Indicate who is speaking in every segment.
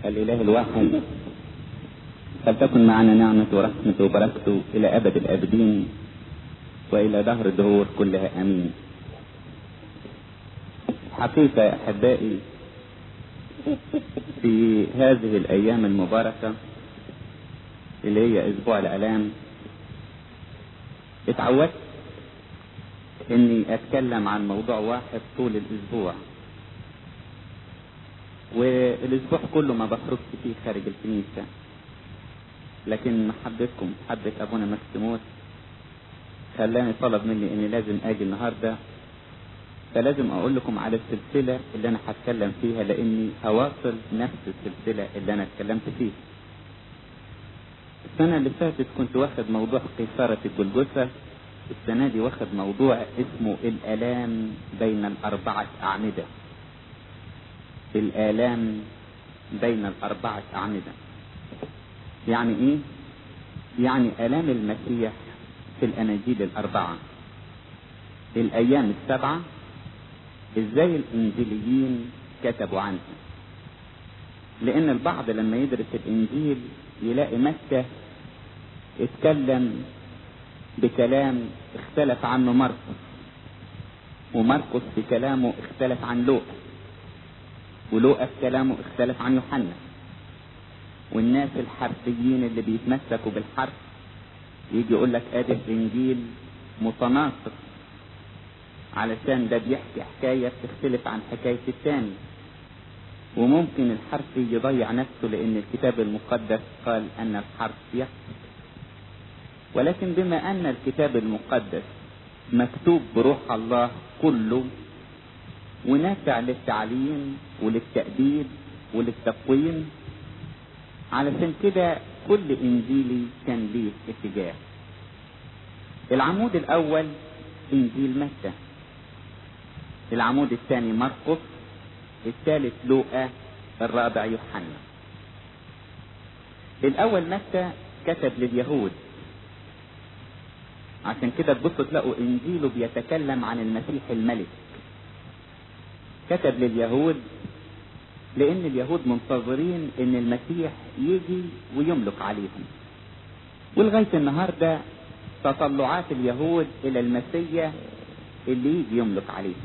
Speaker 1: الإله الواحد فلتكن معنا نعمة ورحمة وبركته إلى أبد الآبدين وإلى دهر الدهور كلها آمين حقيقة يا أحبائي في هذه الأيام المباركة اللي هي أسبوع الآلام اتعودت إني أتكلم عن موضوع واحد طول الأسبوع والأسبوع كله ما بخرجش فيه خارج الكنيسة لكن محبتكم محبة أبونا مكسيموس خلاني طلب مني إني لازم أجي النهاردة فلازم أقول لكم على السلسلة اللي أنا هتكلم فيها لأني هواصل نفس السلسلة اللي أنا اتكلمت فيها. السنة اللي فاتت كنت واخد موضوع قيصرة الجلجثة السنة دي واخد موضوع اسمه الآلام بين الأربعة أعمدة. الآلام بين الأربعة أعمدة. يعني إيه؟ يعني آلام المسيح في الأناجيل الأربعة. الأيام السبعة ازاي الانجيليين كتبوا عنها لان البعض لما يدرس الانجيل يلاقي متى اتكلم بكلام اختلف عنه مرقس ومرقس في كلامه اختلف عن لوقا ولوقا في كلامه اختلف عن يوحنا والناس الحرفيين اللي بيتمسكوا بالحرف يجي يقول لك ادي الانجيل متناقض علشان ده بيحكي حكاية بتختلف عن حكاية التاني وممكن الحرف يضيع نفسه لأن الكتاب المقدس قال أن الحرف يحكي ولكن بما أن الكتاب المقدس مكتوب بروح الله كله ونافع للتعليم وللتأديب وللتقويم علشان كده كل إنجيلي كان ليه اتجاه العمود الأول إنجيل متى العمود الثاني مرقس الثالث لوقا الرابع يوحنا الاول متى كتب لليهود عشان كده تبصوا تلاقوا انجيله بيتكلم عن المسيح الملك كتب لليهود لان اليهود منتظرين ان المسيح يجي ويملك عليهم ولغايه النهارده تطلعات اليهود الى المسيح اللي يجي يملك عليهم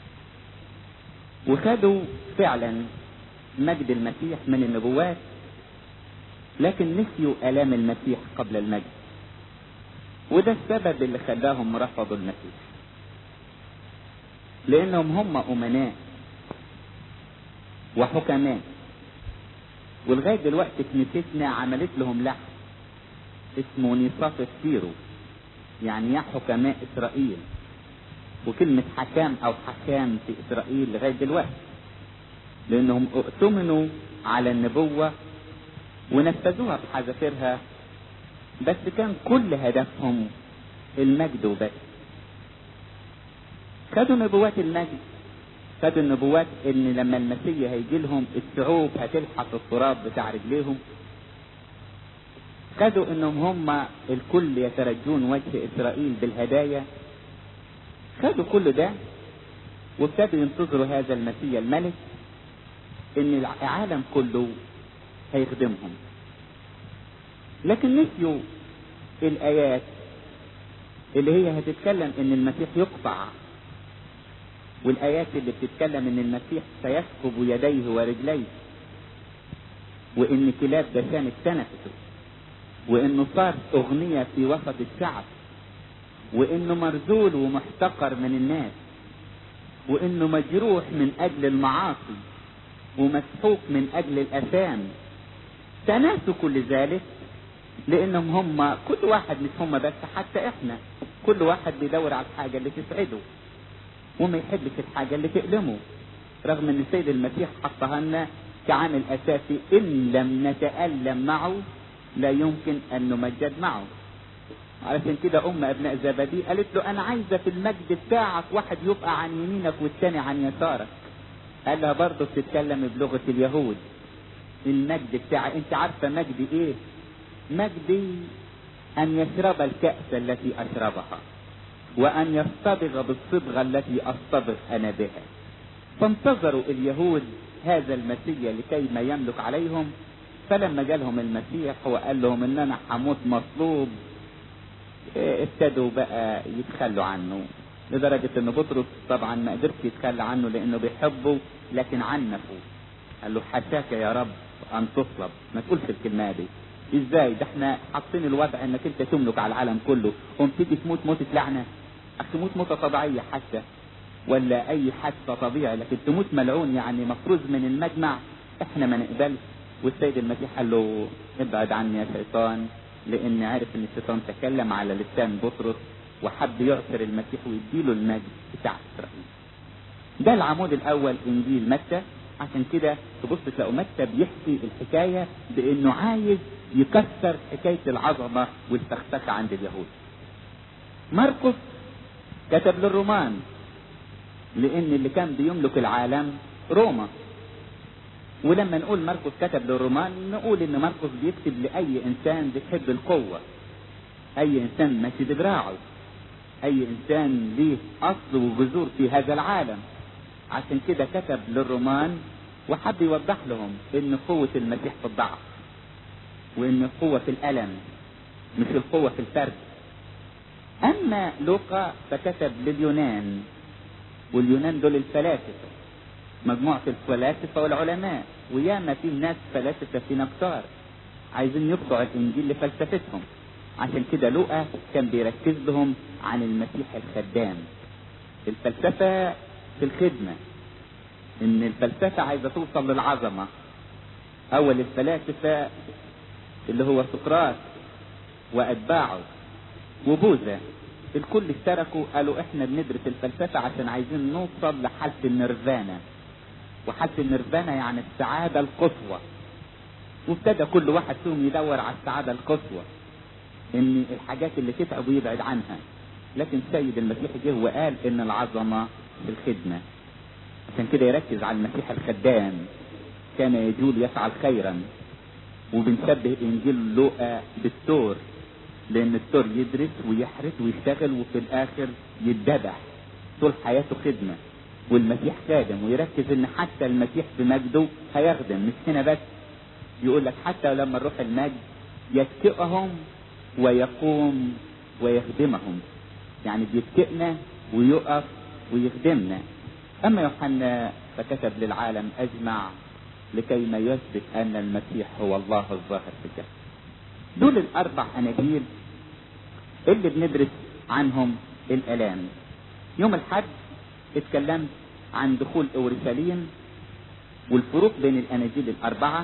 Speaker 1: وخدوا فعلا مجد المسيح من النبوات لكن نسيوا آلام المسيح قبل المجد وده السبب اللي خلاهم رفضوا المسيح لأنهم هم أمناء وحكماء ولغاية دلوقتي كنيستنا عملت لهم لحن اسمه نيصاف السيرو يعني يا حكماء إسرائيل وكلمة حكام أو حكام في إسرائيل لغاية دلوقتي لأنهم اؤتمنوا على النبوة ونفذوها بحذافيرها بس كان كل هدفهم المجد وبس خدوا نبوات المجد خدوا النبوات ان لما المسيح هيجي لهم الشعوب هتلحق التراب بتاع رجليهم خدوا انهم هم الكل يترجون وجه اسرائيل بالهدايا خدوا كل ده وابتدوا ينتظروا هذا المسيح الملك ان العالم كله هيخدمهم لكن نسيوا الايات اللي هي هتتكلم ان المسيح يقطع والايات اللي بتتكلم ان المسيح سيسكب يديه ورجليه وان كلاب دشان تنفسه وانه صار اغنية في وسط الشعب وانه مرذول ومحتقر من الناس وانه مجروح من اجل المعاصي ومسحوق من اجل الاثام تناسوا كل ذلك لانهم هم كل واحد مش هم بس حتى احنا كل واحد بيدور على الحاجه اللي تسعده وما يحبش الحاجه اللي تؤلمه رغم ان السيد المسيح حطها لنا كعامل اساسي ان لم نتالم معه لا يمكن ان نمجد معه علشان كده ام ابناء زبدي قالت له انا عايزه في المجد بتاعك واحد يبقى عن يمينك والتاني عن يسارك قال لها برضه بتتكلم بلغه اليهود المجد بتاعي انت عارفه مجدي ايه مجدي ان يشرب الكأس التي اشربها وان يصطبغ بالصبغة التي اصطبغ انا بها فانتظروا اليهود هذا المسيح لكي ما يملك عليهم فلما جالهم المسيح وقال لهم ان انا هموت مصلوب إيه، ابتدوا بقى يتخلوا عنه لدرجة ان بطرس طبعا ما قدرش يتخلى عنه لانه بيحبه لكن عنفه قال له حشاك يا رب ان تصلب ما تقولش الكلمة دي ازاي ده احنا حاطين الوضع انك انت تملك على العالم كله قوم تيجي تموت موتة لعنة تموت موتة طبيعية حتى ولا اي حادثة طبيعي لكن تموت ملعون يعني مفروض من المجمع احنا ما نقبلش والسيد المسيح قال له ابعد عني يا شيطان لان عرف ان الشيطان تكلم على لسان بطرس وحب يعثر المسيح ويديله المجد بتاع اسرائيل ده العمود الاول انجيل متى عشان كده تبص تلاقوا متى بيحكي الحكايه بانه عايز يكسر حكايه العظمه والفخفخه عند اليهود مرقس كتب للرومان لان اللي كان بيملك العالم روما ولما نقول مرقس كتب للرومان نقول ان مرقس بيكتب لاي انسان بيحب القوه اي انسان ماشي بدراعه اي انسان ليه اصل وجذور في هذا العالم عشان كده كتب للرومان وحب يوضح لهم ان قوة المسيح في الضعف وان القوة في الالم مش القوة في الفرد اما لوقا فكتب لليونان واليونان دول الفلاسفة مجموعة الفلاسفة والعلماء وياما في ناس فلاسفة في نكتار عايزين يقطعوا الانجيل لفلسفتهم عشان كده لوقا كان بيركز لهم عن المسيح الخدام الفلسفة في الخدمة ان الفلسفة عايزة توصل للعظمة اول الفلاسفة اللي هو سقراط واتباعه وبوذا الكل اشتركوا قالوا احنا بندرس الفلسفة عشان عايزين نوصل لحالة النيرفانا وحالة النيرفانا يعني السعادة القصوى وابتدى كل واحد فيهم يدور على السعادة القصوى ان الحاجات اللي تتعب ويبعد عنها لكن السيد المسيح جه وقال ان العظمة في الخدمة عشان كده يركز على المسيح الخدام كان يجول يفعل خيرا وبنشبه انجيل لوقا بالثور لان الثور يدرس ويحرس ويشتغل وفي الاخر يتذبح طول حياته خدمة والمسيح خادم ويركز ان حتى المسيح في مجده هيخدم مش هنا بس يقول لك حتى لما نروح المجد يتكئهم ويقوم ويخدمهم يعني بيتكئنا ويقف ويخدمنا اما يوحنا فكتب للعالم اجمع لكي ما يثبت ان المسيح هو الله الظاهر في الجسد دول الاربع اناجيل اللي بندرس عنهم الالام يوم الحد اتكلمت عن دخول اورشليم والفروق بين الاناجيل الاربعه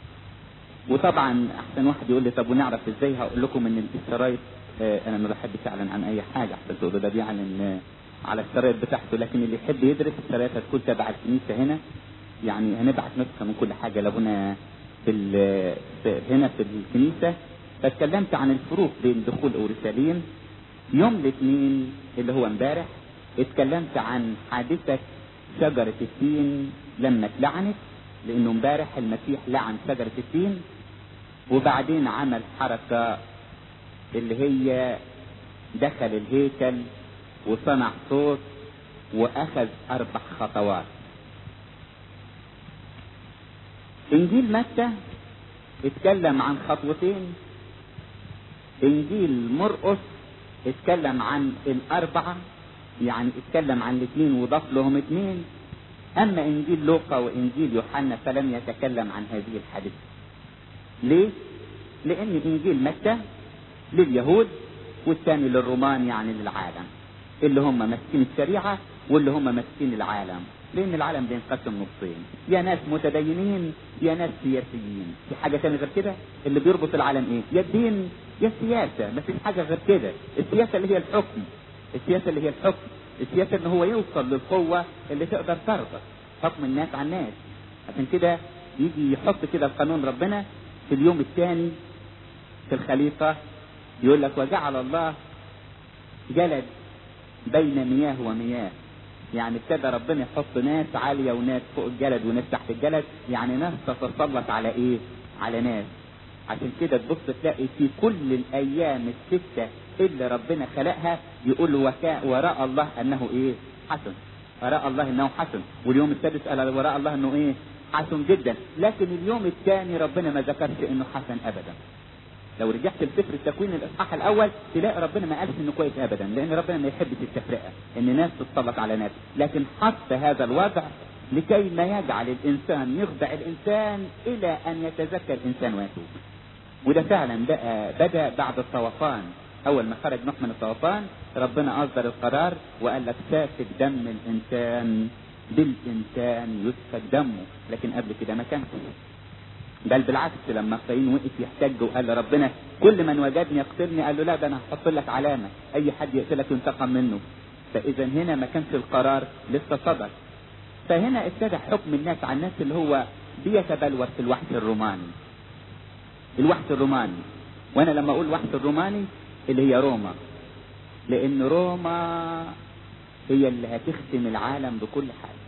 Speaker 1: وطبعا احسن واحد يقول لي طب ونعرف ازاي هقول لكم ان الشرايط آه انا ما بحبش اعلن عن اي حاجه احسن تقولوا ده بيعلن آه على الشرايط بتاعته لكن اللي يحب يدرس الشرايط هتكون تبع الكنيسه هنا يعني هنبعت نسخه من كل حاجه لابونا في, في هنا في الكنيسه فاتكلمت عن الفروق بين دخول اورشليم يوم الاثنين اللي هو امبارح اتكلمت عن حادثه شجره التين لما اتلعنت لانه امبارح المسيح لعن شجرة التين وبعدين عمل حركة اللي هي دخل الهيكل وصنع صوت واخذ اربع خطوات انجيل متى اتكلم عن خطوتين انجيل مرقس اتكلم عن الاربعة يعني اتكلم عن الاثنين وضاف لهم اثنين أما إنجيل لوقا وإنجيل يوحنا فلم يتكلم عن هذه الحادثة. ليه؟ لأن إنجيل متى لليهود والثاني للرومان يعني للعالم. اللي هم ماسكين الشريعة واللي هم ماسكين العالم. لأن العالم بينقسم نصين، يا ناس متدينين يا ناس سياسيين، في حاجة تانية غير كده؟ اللي بيربط العالم إيه؟ يا الدين يا السياسة، مفيش حاجة غير كده، السياسة اللي هي الحكم، السياسة اللي هي الحكم، السياسة ان هو يوصل للقوة اللي تقدر ترضى حكم الناس على الناس عشان كده يجي يحط كده القانون ربنا في اليوم الثاني في الخليقة يقول لك وجعل الله جلد بين مياه ومياه يعني ابتدى ربنا يحط ناس عالية وناس فوق الجلد وناس تحت الجلد يعني ناس تتسلط على ايه على ناس عشان كده تبص تلاقي في كل الايام الستة اللي ربنا خلقها يقول وكا وراء الله انه ايه حسن وراء الله انه حسن واليوم السادس قال وراء الله انه ايه حسن جدا لكن اليوم الثاني ربنا ما ذكرش انه حسن ابدا لو رجعت لسفر التكوين الاصحاح الاول تلاقي ربنا ما قالش انه كويس ابدا لان ربنا ما يحبش التفرقه ان ناس تتسلط على ناس لكن حط هذا الوضع لكي ما يجعل الانسان يخضع الانسان الى ان يتذكر الانسان ويتوب وده فعلا بقى بدا بعد الطوفان اول ما خرج نوح من الطوفان ربنا اصدر القرار وقال لك سافك دم الانسان بالانسان يسفك دمه لكن قبل كده ما كانش بل بالعكس لما قايين وقف يحتج وقال لربنا كل من وجدني يقتلني قال له لا ده انا هحط لك علامه اي حد يقتلك ينتقم منه فاذا هنا ما كانش القرار لسه صدر فهنا ابتدى حكم الناس على الناس اللي هو بيتبلور في الوحش الروماني الوحش الروماني وانا لما اقول الوحش الروماني اللي هي روما لان روما هي اللي هتختم العالم بكل حاجه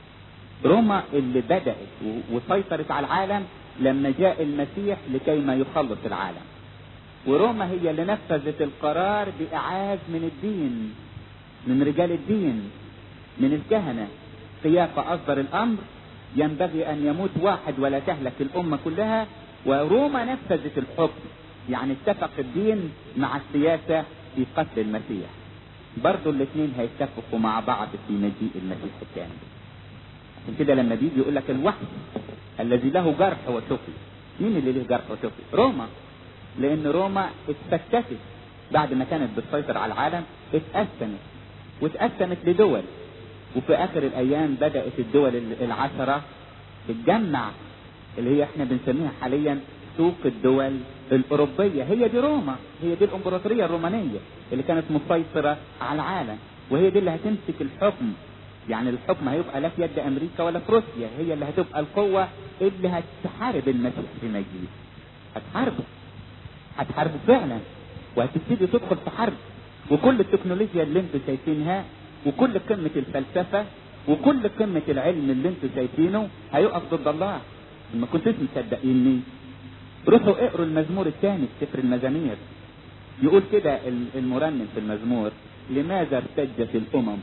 Speaker 1: روما اللي بدأت وسيطرت على العالم لما جاء المسيح لكي ما يخلص العالم وروما هي اللي نفذت القرار بإعاز من الدين من رجال الدين من الكهنة قيافة أصدر الأمر ينبغي أن يموت واحد ولا تهلك الأمة كلها وروما نفذت الحكم يعني اتفق الدين مع السياسة في قتل المسيح برضو الاثنين هيتفقوا مع بعض في مجيء المسيح الثاني عشان كده لما بيجي يقول لك الوحي الذي له جرح وشفي مين اللي له جرح وشفي روما لان روما اتفتتت بعد ما كانت بتسيطر على العالم اتقسمت واتقسمت لدول وفي اخر الايام بدات الدول العشره تتجمع اللي هي احنا بنسميها حاليا سوق الدول الاوروبيه هي دي روما هي دي الامبراطوريه الرومانيه اللي كانت مسيطره على العالم وهي دي اللي هتمسك الحكم يعني الحكم هيبقى لا في يد امريكا ولا في روسيا هي اللي هتبقى القوه اللي هتحارب المسيح في مجيء هتحاربه هتحاربه فعلا وهتبتدي تدخل في حرب وكل التكنولوجيا اللي انتوا شايفينها وكل قمه الفلسفه وكل قمه العلم اللي انتوا شايفينه هيقف ضد الله ما كنتوش مصدقيني روحوا اقروا المزمور الثاني في سفر المزامير يقول كده المرنم في المزمور لماذا ارتجت الامم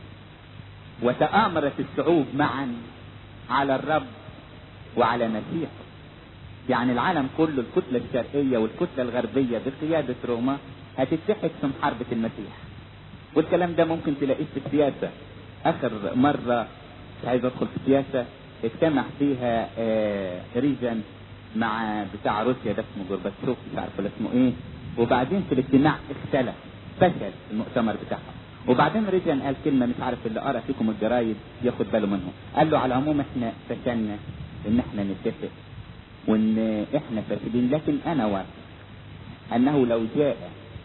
Speaker 1: وتآمرت الشعوب معا على الرب وعلى مسيحه يعني العالم كله الكتلة الشرقية والكتلة الغربية بقيادة روما هتتحد في محاربة المسيح والكلام ده ممكن تلاقيه في السياسة آخر مرة مش عايز أدخل في السياسة اجتمع فيها آه ريجن مع بتاع روسيا ده اسمه جورباتشوف مش عارف ولا اسمه ايه وبعدين في الاجتماع اختلف فشل المؤتمر بتاعهم وبعدين ريجن قال كلمه مش عارف اللي قرا فيكم الجرايد ياخد باله منهم قال له على العموم احنا فشلنا ان احنا نتفق وان احنا فاشلين لكن انا واثق انه لو جاء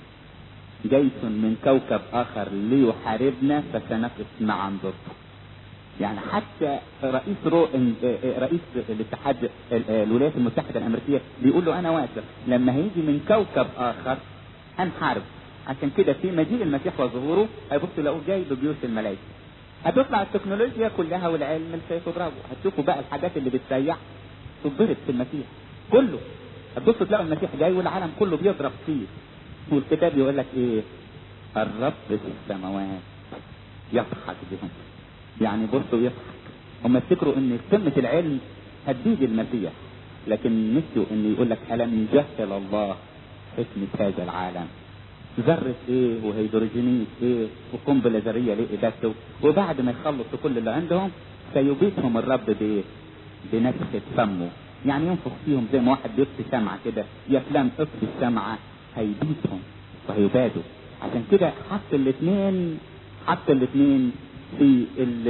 Speaker 1: جيش من كوكب اخر ليحاربنا فسنقف معا ضده يعني حتى رئيس رو... رئيس الاتحاد الولايات المتحده الامريكيه بيقول له انا واثق لما هيجي من كوكب اخر هنحارب عشان كده في مجيء المسيح وظهوره هيبص يلاقوه جاي بجيوش الملائكه هتطلع التكنولوجيا كلها والعلم اللي هيضربوا هتشوفوا بقى الحاجات اللي بتسيح تضرب في المسيح كله هتبصوا تلاقوا المسيح جاي والعالم كله بيضرب فيه والكتاب يقول لك ايه الرب في السماوات يضحك بهم يعني بصوا يضحك هم يفتكروا ان قمه العلم هتزيد المسيح لكن نسيوا ان يقول لك الم يجهل الله حكمه هذا العالم ذرة ايه وهيدروجينيس ايه وقنبلة ذرية ليه ابادته وبعد ما يخلصوا كل اللي عندهم سيبيتهم الرب بايه؟ بنفخة فمه يعني ينفخ فيهم زي ما واحد بيطفي شمعة كده يا فلان اطفي الشمعة هيبيتهم فهيبادوا عشان كده حط الاثنين حط الاثنين في ال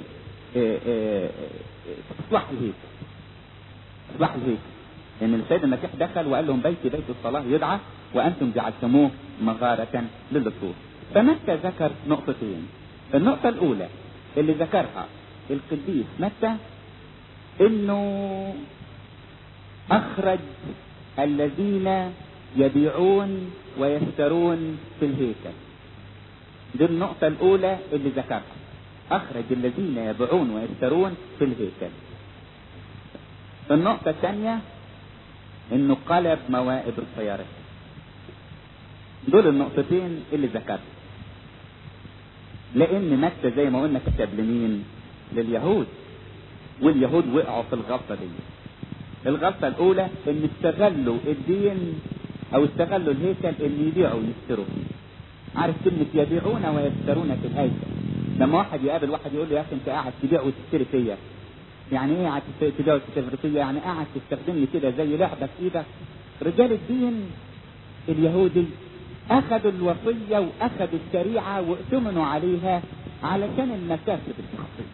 Speaker 1: اصلاح الهيكل اصلاح الهيكل لان يعني السيد المسيح دخل وقال لهم بيتي بيت الصلاه يدعى وانتم جعلتموه مغاره للصوص فمتى ذكر نقطتين النقطه الاولى اللي ذكرها القديس متى انه اخرج الذين يبيعون ويشترون في الهيكل دي النقطة الأولى اللي ذكرها أخرج الذين يبيعون ويشترون في الهيكل النقطة الثانية إنه قلب موائد الطيارات دول النقطتين اللي ذكرها لأن متى زي ما قلنا كتب لمين؟ لليهود واليهود وقعوا في الغلطة دي الغلطة الأولى إن استغلوا الدين أو استغلوا الهيكل إن يبيعوا ويشتروا فيه عارف كلمة يبيعون ويشترون في الهيكل لما واحد يقابل واحد يقول له يا أخي أنت قاعد تبيع وتشتري فيا يعني إيه قاعد تبيع وتشتري فيا يعني قاعد تستخدمني كده زي لعبة في إيدك رجال الدين اليهودي أخذوا الوصية وأخذوا الشريعة وائتمنوا عليها علشان المكاسب الشخصية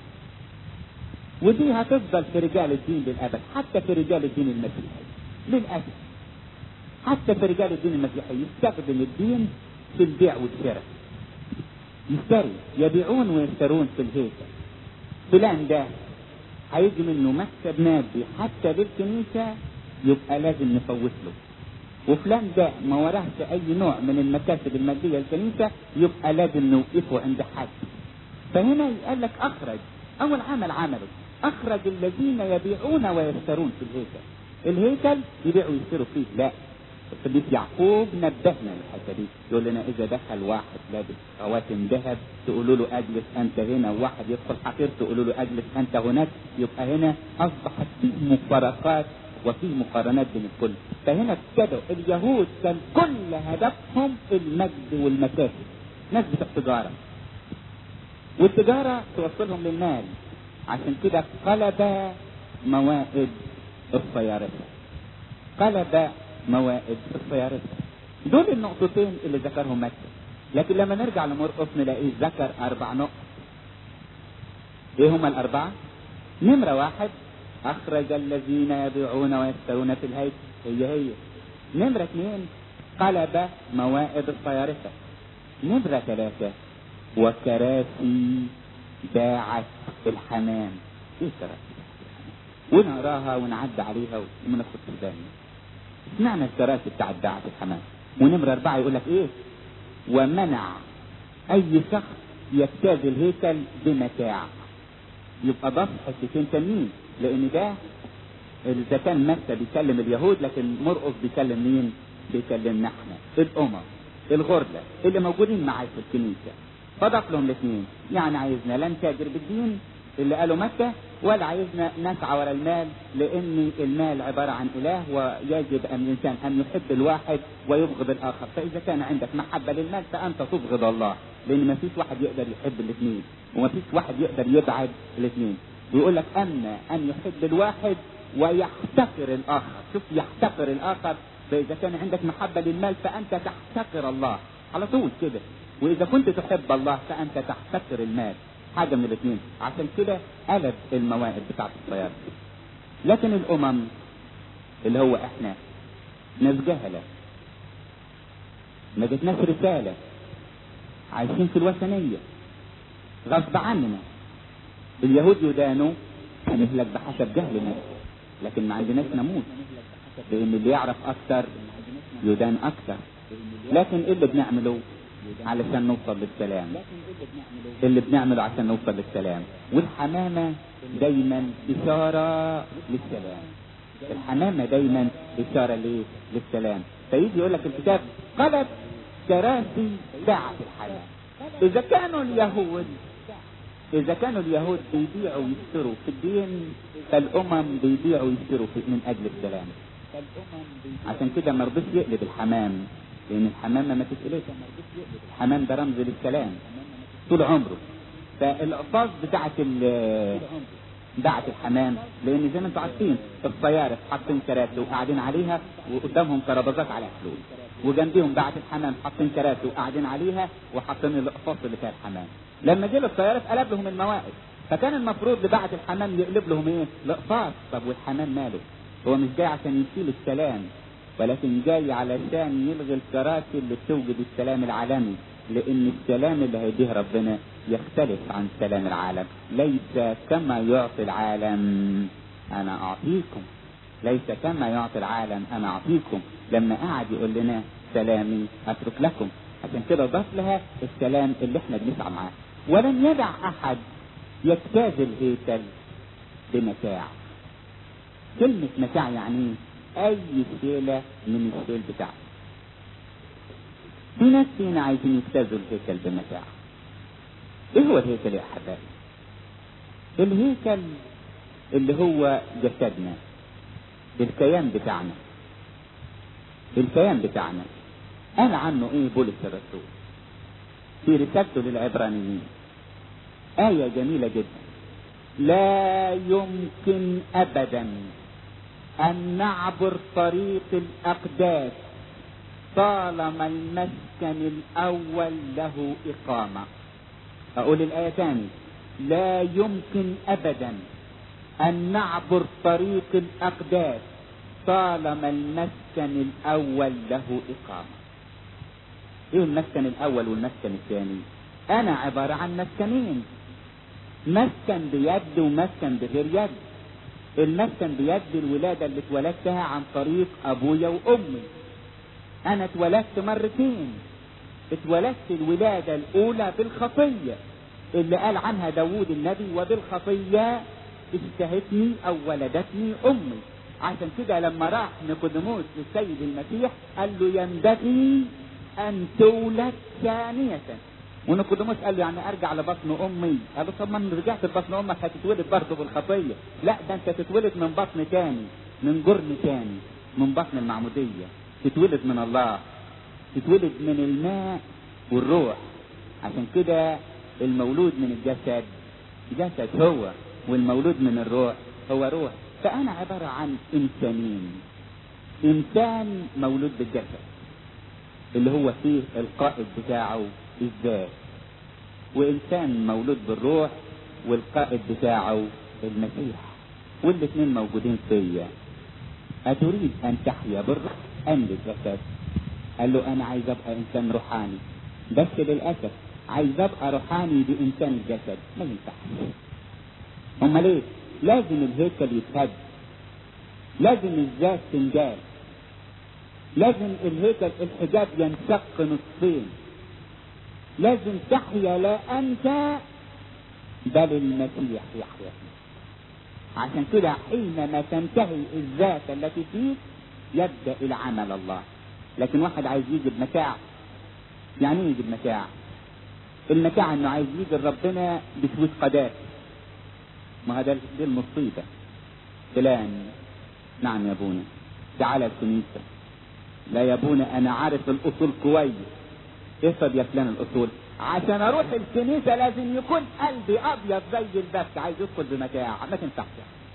Speaker 1: ودي هتفضل في رجال الدين للأبد حتى في رجال الدين المسيحي للأسف حتى في رجال الدين المسيحي يستخدم الدين في البيع والشراء يشتري يبيعون ويشترون في الهيكل فلان ده هيجي منه مكسب مادي حتى للكنيسة يبقى لازم نفوت له وفلان ده ما وراهش اي نوع من المكاسب الماديه للكنيسه يبقى لازم نوقفه عند حد فهنا يقول لك اخرج اول عمل عمله اخرج الذين يبيعون ويشترون في الهيكل الهيكل يبيعوا ويشتروا فيه لا القديس يعقوب نبهنا للحته دي يقول لنا اذا دخل واحد لابس خواتم ذهب تقولوا له اجلس انت هنا وواحد يدخل حقير تقولوا له اجلس انت هناك يبقى هنا اصبحت فيه مفارقات وفيه مقارنات بين الكل فهنا ابتدوا اليهود كان كل هدفهم المجد والمكاسب ناس بتوع تجاره والتجاره توصلهم للمال عشان كده قلب موائد الصيارفه قلب موائد الصيارفه دول النقطتين اللي ذكرهم مكة لكن لما نرجع لمرقس نلاقيه ذكر اربع نقط ايه هما الاربعه نمره واحد أخرج الذين يبيعون ويشترون في الهيكل هي هي نمرة اثنين قلب موائد الصيارفة نمرة ثلاثة وكراسي باعت الحمام ايه كراسي ونقراها ونعدي عليها وناخد في بالنا سمعنا الكراسي بتاعت باعت الحمام ونمرة أربعة يقول لك إيه ومنع أي شخص يجتاز الهيكل بمتاع يبقى ضف حتتين تانيين لان ده اذا كان متى بيكلم اليهود لكن مرقس بيكلم مين؟ بيكلمنا احنا الامم الغرله اللي موجودين معاه في الكنيسه فضف لهم الاثنين يعني عايزنا لا نتاجر بالدين اللي قالوا مكة ولا عايزنا نسعى ورا المال لان المال عبارة عن اله ويجب ان الانسان ان يحب الواحد ويبغض الاخر فاذا كان عندك محبة للمال فانت تبغض الله لان ما فيش واحد يقدر يحب الاثنين وما فيش واحد يقدر يبعد الاثنين ويقول لك اما ان يحب الواحد ويحتقر الاخر شوف يحتقر الاخر فاذا كان عندك محبة للمال فانت تحتقر الله على طول كده واذا كنت تحب الله فانت تحتقر المال حاجة من الاثنين عشان كده قلب المواهب بتاعت الطيار لكن الامم اللي هو احنا ناس جهلة ما جتناش رسالة عايشين في الوثنية غصب عننا اليهود يدانوا هنهلك بحسب جهلنا لكن ما عندناش نموذج لان اللي يعرف اكثر يدان اكثر لكن ايه اللي بنعمله علشان نوصل للسلام اللي بنعمله عشان نوصل للسلام والحمامة دايما إشارة للسلام الحمامة دايما إشارة ليه؟ للسلام فيجي يقول لك الكتاب قلب كراسي ساعة الحياة إذا كانوا اليهود إذا كانوا اليهود بيبيعوا ويشتروا في الدين فالأمم بيبيعوا ويشتروا في من أجل السلام عشان كده ما رضيش يقلب الحمام لان الحمام ما تتقلقش الحمام ده رمز للسلام طول عمره فالالفاظ بتاعت بتاعت الحمام لان زي ما انتم عارفين الصيارف حاطين كراسي وقاعدين عليها وقدامهم ترابيزات عليها فلوس وجنبيهم بعت الحمام حاطين كراسي وقاعدين عليها وحاطين الاقفاص اللي فيها الحمام لما جه الصيارف قلب لهم الموائد فكان المفروض لبعت الحمام يقلب لهم ايه؟ الاقفاص طب والحمام ماله؟ هو مش جاي عشان يشيل السلام ولكن جاي علشان يلغي الكراسي اللي بتوجد السلام العالمي لان السلام اللي هيديه ربنا يختلف عن سلام العالم ليس كما يعطي العالم انا اعطيكم ليس كما يعطي العالم انا اعطيكم لما قعد يقول لنا سلامي اترك لكم عشان كده ضاف لها السلام اللي احنا بنسعى معاه ولم يدع احد يجتاز الهيكل بمتاع كلمة متاع يعني اي شيلة من الشيل بتاعته في ناس فينا عايزين يجتازوا الهيكل بمتاع ايه هو الهيكل يا احبائي الهيكل اللي هو جسدنا الكيان بتاعنا الكيان بتاعنا قال عنه ايه بولس الرسول في رسالته للعبرانيين آية جميلة جدا لا يمكن أبدا أن نعبر طريق الأقداس طالما المسكن الأول له إقامة أقول الآية تاني لا يمكن أبدا أن نعبر طريق الأقداس طالما المسكن الأول له إقامة إيه المسكن الأول والمسكن الثاني أنا عبارة عن مسكنين مسكن بيد ومسكن بغير يد المسكن بيد الولادة اللي اتولدتها عن طريق أبويا وأمي أنا اتولدت مرتين اتولدت الولادة الأولى بالخطية اللي قال عنها داوود النبي وبالخطية اشتهتني أو ولدتني أمي عشان كده لما راح نيقوديموس للسيد المسيح قال له ينبغي أن تولد ثانية ونيقوديموس قال له يعني ارجع لبطن امي قال له طب ما رجعت لبطن امك هتتولد برضه بالخطيه لا ده انت تتولد من بطن تاني من جرن تاني من بطن المعموديه تتولد من الله تتولد من الماء والروح عشان كده المولود من الجسد جسد هو والمولود من الروح هو روح فانا عباره عن انسانين انسان مولود بالجسد اللي هو فيه القائد بتاعه الذات وانسان مولود بالروح والقائد بتاعه المسيح والاثنين موجودين فيا اتريد ان تحيا بالروح ام بالجسد قال له انا عايز ابقى انسان روحاني بس للاسف عايز ابقى روحاني بانسان الجسد ما ينفعش امال ايه لازم الهيكل يتهد لازم الذات تنجال لازم الهيكل الحجاب ينشق نصفين لازم تحيا لا انت بل المسيح يحيا عشان كده حينما تنتهي الذات التي فيك يبدا العمل الله لكن واحد عايز يجي بمتاع يعني ايه يجي بمتاع المتاع انه عايز يجي لربنا بسويس قداس ما هذا دي المصيبه فلان نعم يا ابونا تعالى الكنيسه لا يا ابونا انا عارف الاصول كويس افرض يا فلان الاصول عشان اروح الكنيسه لازم يكون قلبي ابيض زي البث عايز يدخل بمتاع ما تنفعش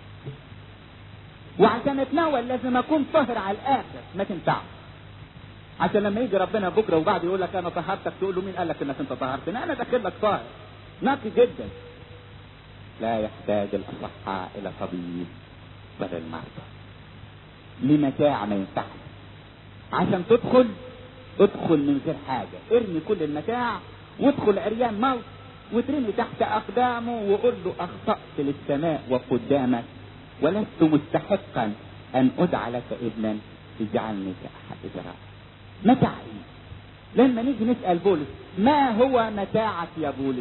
Speaker 1: وعشان اتناول لازم اكون طاهر على الاخر ما تنفعش عشان لما يجي ربنا بكره وبعد يقول لك انا طهرتك تقول له مين قال لك انك انت طهرتني انا داخل لك طاهر نقي جدا لا يحتاج الاصحاء الى طبيب بل المرضى لمتاع ما ينفعش عشان تدخل ادخل من غير حاجة ارمي كل المتاع وادخل عريان موت وترمي تحت اقدامه وقول له اخطأت للسماء وقدامك ولست مستحقا ان ادعى لك ابنا اجعلني كاحد ذرائك متاعي لما نيجي نسأل بولس ما هو متاعك يا بولس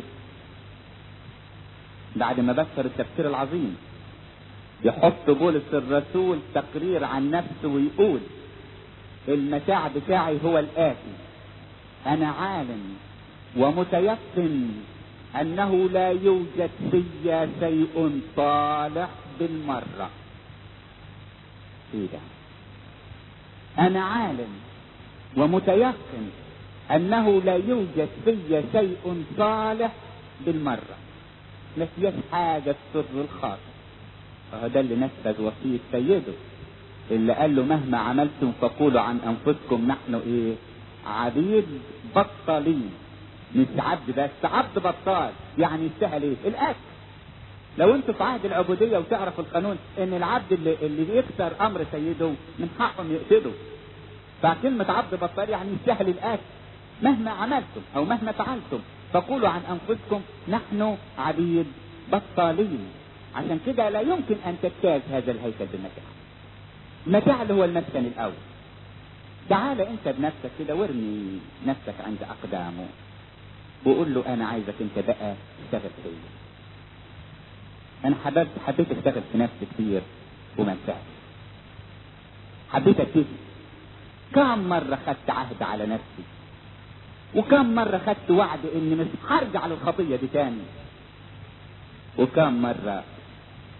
Speaker 1: بعد ما بشر التفسير العظيم يحط بولس الرسول تقرير عن نفسه ويقول المتاع بتاعي هو الآتي أنا عالم ومتيقن أنه لا يوجد في شيء صالح بالمرة إيه ده أنا عالم ومتيقن أنه لا يوجد في شيء صالح بالمرة ما فيهاش حاجة تسر الخاطر فهذا اللي نفذ وصية سيده اللي قال له مهما عملتم فقولوا عن انفسكم نحن ايه عبيد بطالين مش عبد بس عبد بطال يعني يستاهل ايه الاكل لو انتوا في عهد العبودية وتعرفوا القانون ان العبد اللي, اللي بيكسر امر سيده من حقهم يقتله فكلمة عبد بطال يعني يستاهل الاكل مهما عملتم او مهما فعلتم فقولوا عن انفسكم نحن عبيد بطالين عشان كده لا يمكن ان تجتاز هذا الهيكل بالمتاع المتاع اللي هو المسكن الاول تعال انت بنفسك كده وارمي نفسك عند اقدامه وقول له انا عايزك انت بقى تشتغل فيا انا حبيت حبيت اشتغل في نفسي كتير وما نفعش حبيت ابتدي كم مرة خدت عهد على نفسي وكم مرة خدت وعد اني مش هرجع للخطية دي تاني وكم مرة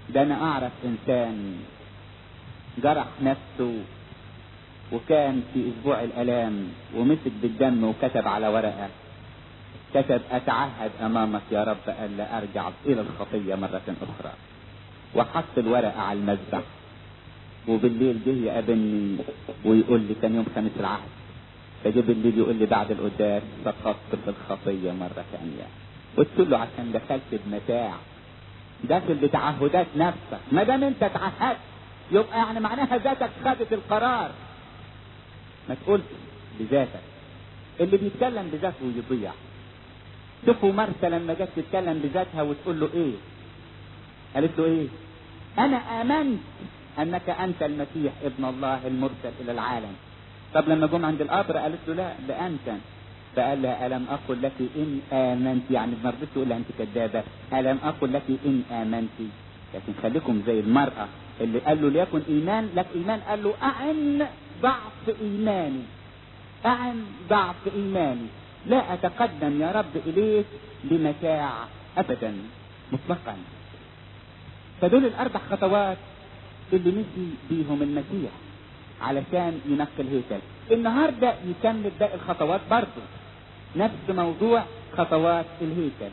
Speaker 1: ده انا اعرف انسان جرح نفسه وكان في اسبوع الالام ومسك بالدم وكتب على ورقه كتب اتعهد امامك يا رب الا ارجع الى الخطيه مره اخرى وحط الورقه على المذبح وبالليل جه يقابلني ويقول لي كان يوم خميس العهد فجه بالليل يقول لي بعد القداس سقطت في الخطيه مره ثانيه قلت له عشان دخلت بمتاع داخل بتعهدات نفسك ما دام انت اتعهدت يبقى يعني معناها ذاتك خدت القرار ما تقولش بذاتك اللي بيتكلم بذاته يضيع شوفوا مرسى لما جت تتكلم بذاتها وتقول له ايه قالت له ايه انا امنت انك انت المسيح ابن الله المرسل الى العالم طب لما جم عند القبر قالت له لا ده انت فقال لها الم اقل لك ان امنت يعني ما رضيتش تقول لها انت كذابه الم اقل لك ان امنت لكن خليكم زي المراه اللي قال له ليكن ايمان لك ايمان قال له اعن ضعف ايماني اعن ضعف ايماني لا اتقدم يا رب اليك بمتاع ابدا مطلقا فدول الاربع خطوات اللي مشي بيهم المسيح علشان ينقي الهيكل النهارده يكمل باقي الخطوات برضه نفس موضوع خطوات الهيكل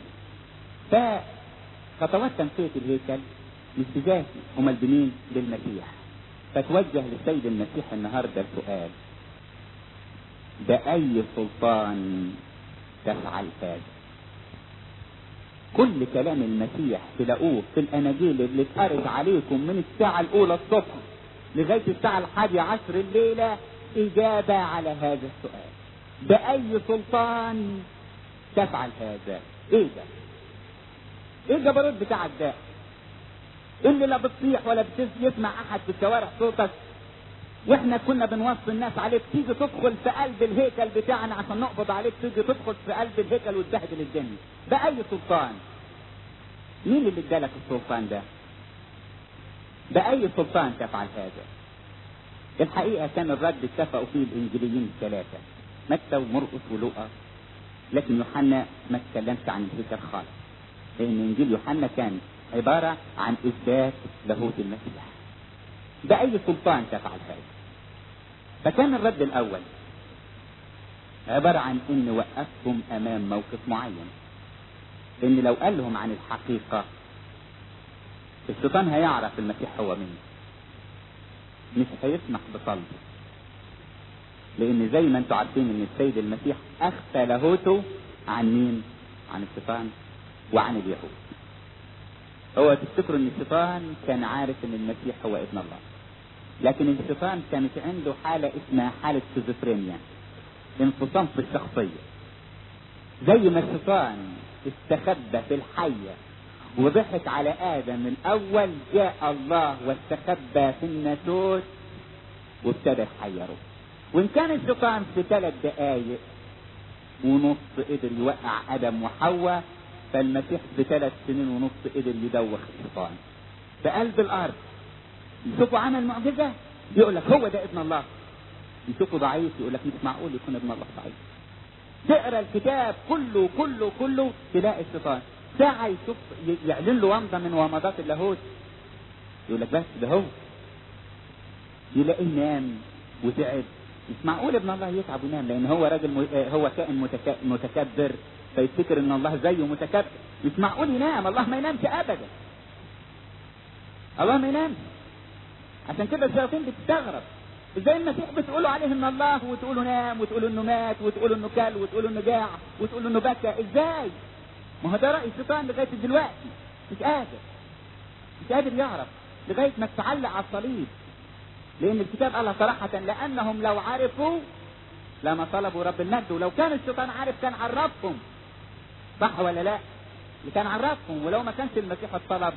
Speaker 1: فخطوات تنقية الهيكل مش بذاتي امال بمين بالمسيح فتوجه للسيد المسيح النهارده السؤال بأي سلطان تفعل هذا كل كلام المسيح تلاقوه في الاناجيل اللي اتقرت عليكم من الساعة الاولى الصبح لغاية الساعة الحادية عشر الليلة اجابة على هذا السؤال بأي سلطان تفعل هذا ايه ده ايه الجبروت بتاعك ده اللي لا بتصيح ولا بتسمع احد في الشوارع صوتك واحنا كنا بنوصي الناس عليك تيجي تدخل في قلب الهيكل بتاعنا عشان نقبض عليك تيجي تدخل في قلب الهيكل وتبهدل الدنيا بأي سلطان مين اللي ادالك السلطان ده بأي سلطان تفعل هذا الحقيقة كان الرد اتفقوا فيه الإنجيليين الثلاثة متى ومرقس ولوقا لكن يوحنا ما اتكلمش عن الهيكل خالص لأن إنجيل يوحنا كان عبارة عن إثبات لاهوت المسيح بأي سلطان تفعل هذا فكان الرد الأول عبارة عن إن وقفهم أمام موقف معين إن لو قال لهم عن الحقيقة الشيطان هيعرف المسيح هو مين مش هيسمح بصلبه لأن زي ما انتم عارفين إن السيد المسيح أخفى لاهوته عن مين؟ عن الشيطان وعن اليهود هو تفتكروا ان الشيطان كان عارف ان المسيح هو ابن الله لكن الشيطان كانت عنده حالة اسمها حالة شيزوفرينيا انفصام في الشخصية زي ما الشيطان استخبى في الحية وضحك على آدم الأول جاء الله واستخبى في الناسوت وابتدى يحيره وإن كان الشيطان في ثلاث دقايق ونص قدر يوقع آدم وحواء فالمسيح بثلاث سنين ونص قدر يدوخ الشيطان في قلب الارض يشوفوا عمل معجزه يقول لك هو ده ابن الله يشوفوا ضعيف يقول لك مش معقول يكون ابن الله ضعيف تقرا الكتاب كله كله كله تلاقي الشيطان ساعة يشوف يعلن له ومضة من ومضات اللاهوت يقول لك بس ده هو يلاقيه نام وتعب مش معقول ابن الله يتعب وينام لان هو راجل م... هو كائن متكبر فيفتكر ان الله زيه متكبر مش معقول ينام الله ما ينامش ابدا الله ما ينامش عشان كده الشياطين بتستغرب ازاي المسيح بتقولوا عليه ان الله وتقولوا نام وتقولوا انه مات وتقولوا انه كل وتقولوا انه جاع وتقولوا انه بكى ازاي ما هو ده راي الشيطان لغايه دلوقتي مش قادر مش قادر يعرف لغايه ما تعلق على الصليب لان الكتاب قالها صراحه لانهم لو عرفوا لما طلبوا رب المجد ولو كان الشيطان عارف كان عرفهم صح ولا لا اللي كان عرفهم ولو ما كانش المسيح الطلب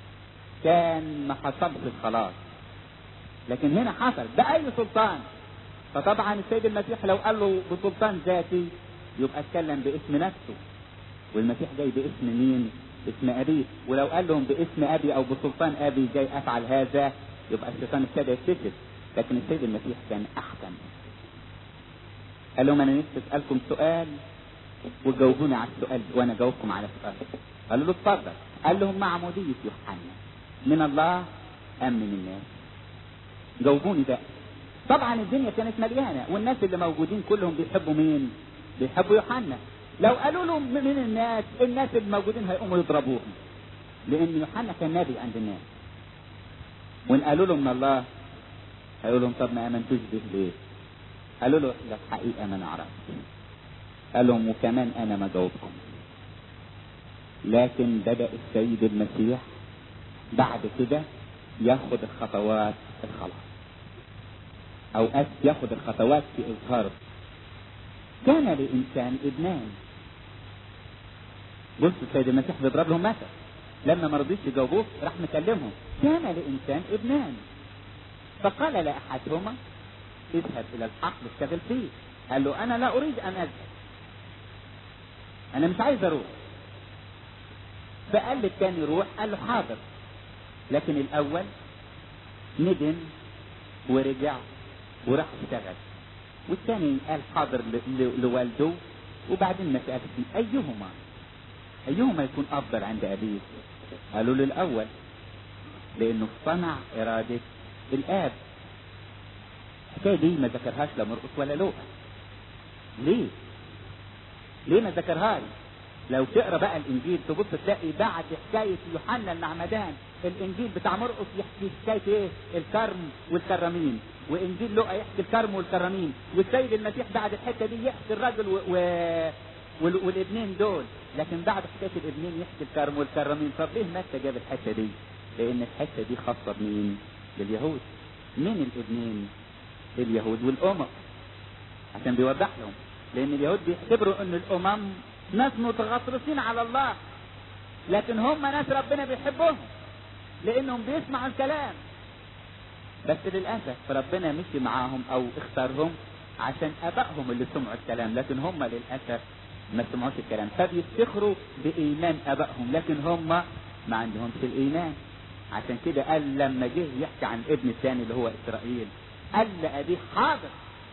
Speaker 1: كان ما حصلش الخلاص لكن هنا حصل بأي سلطان فطبعا السيد المسيح لو قال له بسلطان ذاتي يبقى اتكلم باسم نفسه والمسيح جاي باسم مين اسم ابيه ولو قال لهم باسم ابي او بسلطان ابي جاي افعل هذا يبقى الشيطان ابتدى يكتشف لكن السيد المسيح كان احكم قال لهم انا نفسي اسالكم سؤال وجاوبوني على السؤال وانا جاوبكم على السؤال قالوا له اتفضل قال لهم معمودية يوحنا من الله ام من الناس جاوبوني بقى طبعا الدنيا كانت مليانه والناس اللي موجودين كلهم بيحبوا مين بيحبوا يوحنا لو قالوا له من الناس الناس اللي موجودين هيقوموا يضربوهم لان يوحنا كان نبي عند الناس وان قالوا له من الله هيقول لهم طب ما امنتوش به ليه قالوا له احنا الحقيقه ما نعرف قال لهم وكمان انا ما جاوبكم لكن بدا السيد المسيح بعد كده ياخد الخطوات الخلاص او أس- ياخد الخطوات في اظهار كان لانسان ابنان بص السيد المسيح بيضرب لهم مثل لما ما رضيش يجاوبوه راح مكلمهم كان لانسان ابنان فقال لاحدهما اذهب الى الحقل اشتغل فيه قال له انا لا اريد ان اذهب انا مش عايز اروح فقال للتاني روح قال له حاضر لكن الاول ندم ورجع وراح اشتغل والثاني قال حاضر ل- ل- لوالده وبعدين ما سأل فيه ايهما ايهما يكون افضل عند ابيه قالوا له الاول لانه صنع ارادة الاب الحكاية دي ما ذكرهاش لا مرقس ولا لوقا ليه ليه ما ذكرهاش لو تقرا بقى الانجيل تبص تلاقي بعد حكايه يوحنا المعمدان الانجيل بتاع مرقس يحكي حكايه ايه الكرم والكرامين وانجيل لوقا يحكي الكرم والكرامين والسيد المسيح بعد الحته دي يحكي الرجل و... و... وال... والاثنين دول لكن بعد حكايه الاثنين يحكي الكرم والكرامين طب ليه متى جاب الحته دي لان الحته دي خاصه بمين باليهود مين الاثنين اليهود والامم عشان بيوضح لهم لان اليهود بيعتبروا ان الامم ناس متغطرسين على الله لكن هم ناس ربنا بيحبهم لانهم بيسمعوا الكلام بس للاسف ربنا مشي معاهم او اختارهم عشان ابائهم اللي سمعوا الكلام لكن هم للاسف ما سمعوش الكلام فبيفتخروا بايمان ابائهم لكن هم ما عندهمش الايمان عشان كده قال لما جه يحكي عن ابن الثاني اللي هو اسرائيل قال لابيه حاضر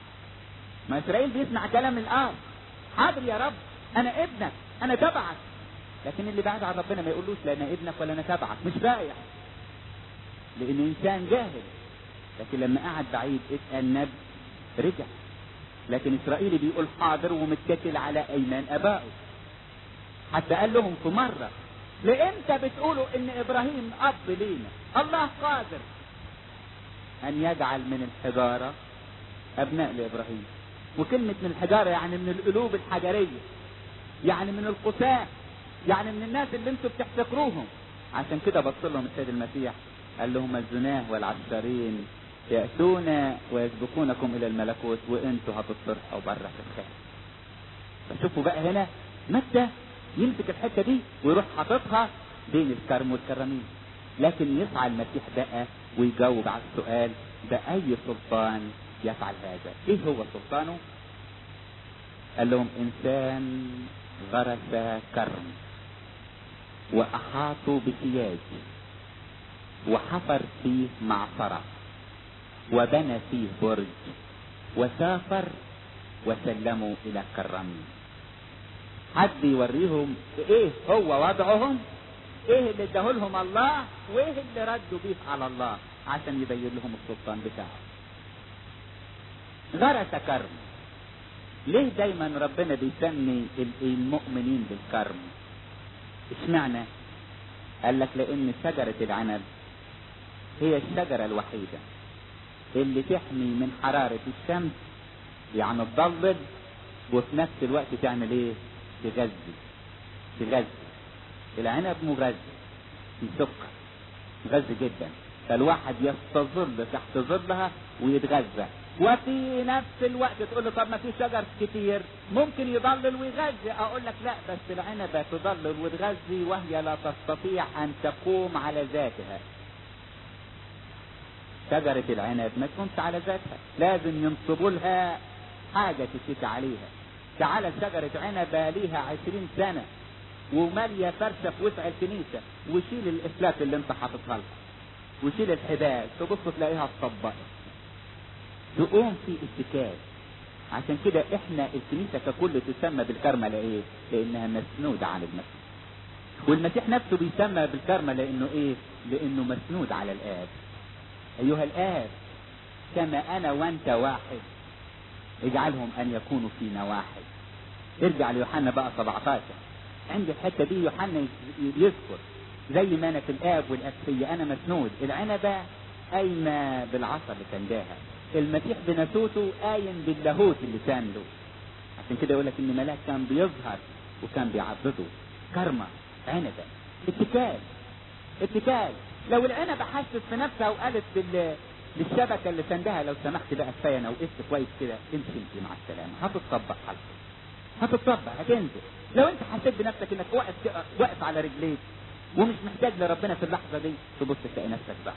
Speaker 1: ما اسرائيل بيسمع كلام الاب حاضر يا رب انا ابنك انا تبعك لكن اللي بعد عن ربنا ما يقولوش لا انا ابنك ولا انا تبعك مش بايع لان انسان جاهل لكن لما قعد بعيد اتأنب رجع لكن اسرائيلي بيقول حاضر ومتكتل على ايمان ابائه حتى قال لهم في مره لامتى بتقولوا ان ابراهيم اب لينا الله قادر ان يجعل من الحجاره ابناء لابراهيم وكلمه من الحجاره يعني من القلوب الحجريه يعني من القساة يعني من الناس اللي انتوا بتحتقروهم عشان كده بص لهم السيد المسيح قال لهم الزناه والعشرين يأتون ويسبقونكم إلى الملكوت وأنتوا هتطرحوا بره في الخير فشوفوا بقى هنا متى يمسك الحتة دي ويروح حاططها بين الكرم والكرمين لكن يسعى المسيح بقى ويجاوب على السؤال بأي سلطان يفعل هذا ايه هو سلطانه قال لهم انسان غرس كرم واحاطوا بسياج وحفر فيه معصرة وبنى فيه برج وسافر وسلموا الى كرمين حد يوريهم ايه هو وضعهم ايه اللي اداهولهم الله وايه اللي ردوا بيه على الله عشان يبين لهم السلطان بتاعه غرس كرم ليه دايما ربنا بيسمي المؤمنين بالكرم اشمعنى قال لك لان شجرة العنب هي الشجرة الوحيدة اللي تحمي من حرارة الشمس يعني تضلل وفي نفس الوقت تعمل ايه تغذي تغذي العنب مغذي مسكر مغذي جدا فالواحد يستظل تحت ظلها ويتغذى وفي نفس الوقت تقول له طب ما في شجر كتير ممكن يضلل ويغذي اقول لك لا بس العنبة تضلل وتغذي وهي لا تستطيع ان تقوم على ذاتها شجرة العنب ما تقومش على ذاتها لازم ينصبوا لها حاجة تشيك عليها تعالى شجرة عنبة ليها عشرين سنة ومالية فرشة في وسع الكنيسة وشيل الإفلات اللي انت حاططها لها وشيل الحبال تبص تلاقيها اتطبقت تقوم في اتكال عشان كده احنا الكنيسة ككل تسمى بالكرمة لايه لانها مسنودة عن المسيح والمسيح نفسه بيسمى بالكرمة لانه ايه لانه مسنود على الاب ايها الاب كما انا وانت واحد اجعلهم ان يكونوا فينا واحد ارجع ليوحنا بقى 17 عند الحته دي يوحنا يذكر زي ما انا في الاب والاب فيا انا مسنود العنبه قايمه بالعصا اللي سنداها المسيح بناسوته قايم باللاهوت اللي سانده عشان كده يقول لك ان ملاك كان بيظهر وكان بيعضده كرمه عنبه اتكال اتكال لو العنبه حست في نفسها وقالت لل... للشبكه اللي سندها لو سمحت بقى كفايه انا وقفت كويس كده امشي انت مع السلامه هتطبق حالتك هتطبق هتنزل لو انت حسيت بنفسك انك واقف واقف على رجليك ومش محتاج لربنا في اللحظه دي تبص تلاقي نفسك ضعف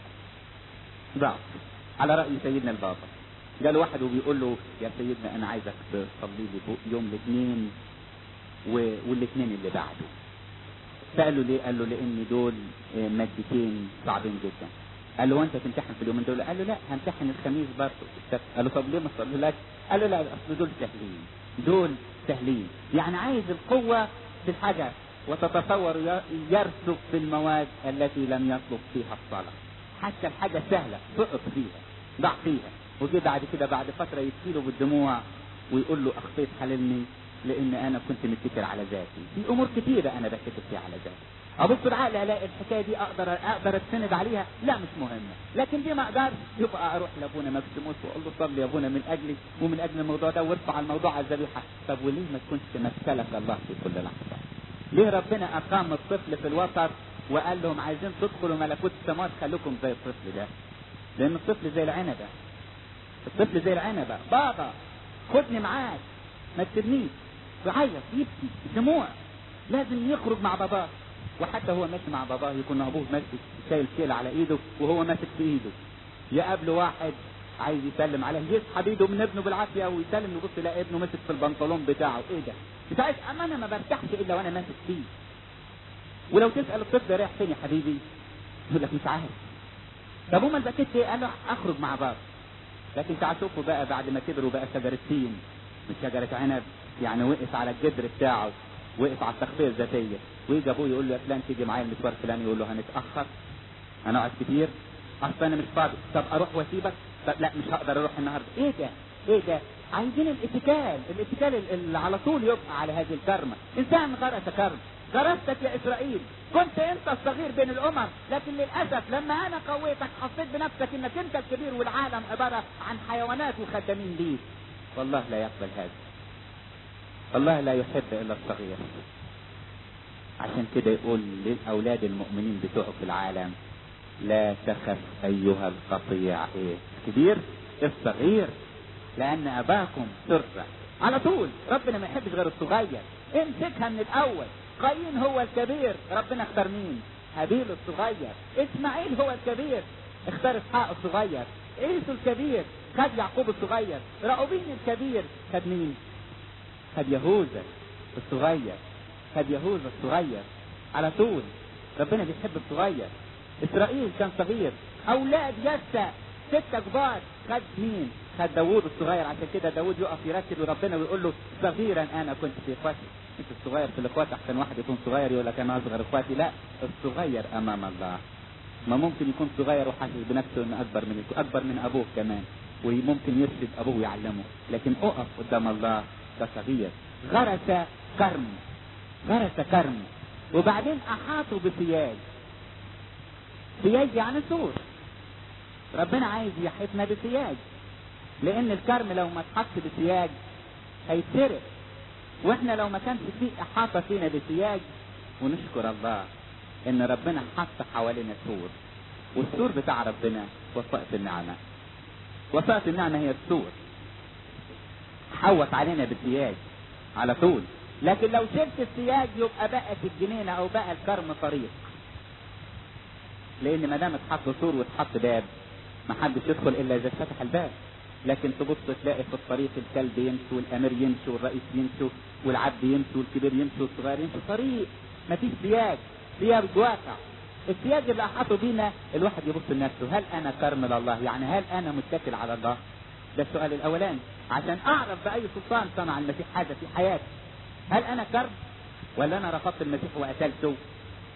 Speaker 1: ضعف على راي سيدنا البابا جاله واحد وبيقول له يا سيدنا انا عايزك تصلي لي يوم الاثنين و... والاثنين اللي بعده سأله ليه؟ قال له لان دول مادتين صعبين جدا. قال له وانت تمتحن في اليومين دول؟ قال له لا همتحن الخميس برضه قال له طب ليه ما تصليلاش؟ قال له لا اصل دول سهلين. دول سهلين. يعني عايز القوة في الحاجة وتتصور يرسب في المواد التي لم يطلب فيها الصلاة. حتى الحاجة سهلة سقط فيها ضع فيها وجي بعد كده بعد فترة يبكيله بالدموع ويقول له اخطيت حللني لان انا كنت متكل على ذاتي في امور كثيرة انا بتكل فيها على ذاتي ابص العقل الاقي الحكايه دي اقدر اقدر اتسند عليها لا مش مهمه لكن دي ما اقدرش يبقى اروح لابونا مكسيموس واقول له صلي يا ابونا من اجلي ومن اجل الموضوع ده وارفع الموضوع على الذبيحه طب وليه ما تكونش تمثلك الله في كل لحظه ليه ربنا اقام الطفل في الوسط وقال لهم عايزين تدخلوا ملكوت السماوات خليكم زي الطفل ده لان الطفل زي العنبه الطفل زي العنبه بابا خدني معاك ما تسيبنيش يعيط يبكي دموع لازم يخرج مع باباه وحتى هو ماشي مع باباه يكون ابوه ماسك شايل شيل على ايده وهو ماسك في ايده يقابله واحد عايز يسلم عليه يسحب ايده من ابنه بالعافيه ويسلم يبص يلاقي ابنه ماسك في البنطلون بتاعه ايه ده؟ بتاعت اما انا ما برتاحش الا وانا ماسك فيه ولو تسال الطفل رايح فين يا حبيبي؟ يقول لك مش عارف طب امال بكيت ايه؟ قال له اخرج مع بابا لكن تعال شوفوا بقى بعد ما كبر وبقى شجره تين مش شجره عنب يعني وقف على الجدر بتاعه وقف على التغطيه الذاتيه ويجي ابوه يقول له يا فلان تيجي معايا المشوار فلان يقول له هنتاخر هنقعد كتير اصل انا مش فاضي طب اروح واسيبك طب لا مش هقدر اروح النهارده ايه ده ايه ده عايزين الاتكال الاتكال اللي على طول يبقى على هذه الكرمه انسان غرس كرم غرستك يا اسرائيل كنت انت الصغير بين الامم لكن للاسف لما انا قويتك حسيت بنفسك انك انت الكبير والعالم عباره عن حيوانات وخدامين ليك والله لا يقبل هذا الله لا يحب الا الصغير عشان كده يقول للاولاد المؤمنين بتوعه في العالم لا تخف ايها القطيع ايه كبير الصغير لان اباكم سرة على طول ربنا ما يحبش غير الصغير امسكها من الاول قايين هو الكبير ربنا اختار مين هابيل الصغير اسماعيل هو الكبير اختار اسحاق الصغير عيسو الكبير خد يعقوب الصغير راؤوبين الكبير خد مين خد يهوذا الصغير خد يهوذا الصغير على طول ربنا بيحب الصغير اسرائيل كان صغير اولاد يسى ستة كبار خد مين خد داوود الصغير عشان كده داوود يقف يرتب وربنا ويقول له صغيرا انا كنت في اخواتي انت الصغير في الاخوات احسن واحد يكون صغير يقول لك انا اصغر اخواتي لا الصغير امام الله ما ممكن يكون صغير وحاسس بنفسه انه اكبر من اكبر من ابوه كمان وممكن يرشد ابوه ويعلمه لكن اقف قدام الله كصغير غرس كرم غرس كرم وبعدين احاطوا بثياج ثياج يعني سور ربنا عايز يحيطنا بثياج لان الكرم لو ما اتحط بثياج هيتسرق واحنا لو ما كانش فيه احاطه فينا بثياج ونشكر الله ان ربنا حط حوالينا سور والسور بتاع ربنا وسائط النعمه وسائط النعمه هي السور حوط علينا بالثياج على طول لكن لو شلت الثياج يبقى بقت الجنينه او بقى الكرم طريق لان ما دام اتحط سور واتحط باب ما حدش يدخل الا اذا فتح الباب لكن تبص تلاقي في الطريق الكلب يمشي والامير يمشي والرئيس يمشي والعبد يمشي والكبير يمشي والصغير يمشي طريق ما فيش ثياج ثياج واقع الثياج اللي احاطوا بينا الواحد يبص لنفسه هل انا كرم لله يعني هل انا متكل على الله ده السؤال الاولاني عشان اعرف باي سلطان صنع المسيح حاجه في حياتي هل انا كرم ولا انا رفضت المسيح وقتلته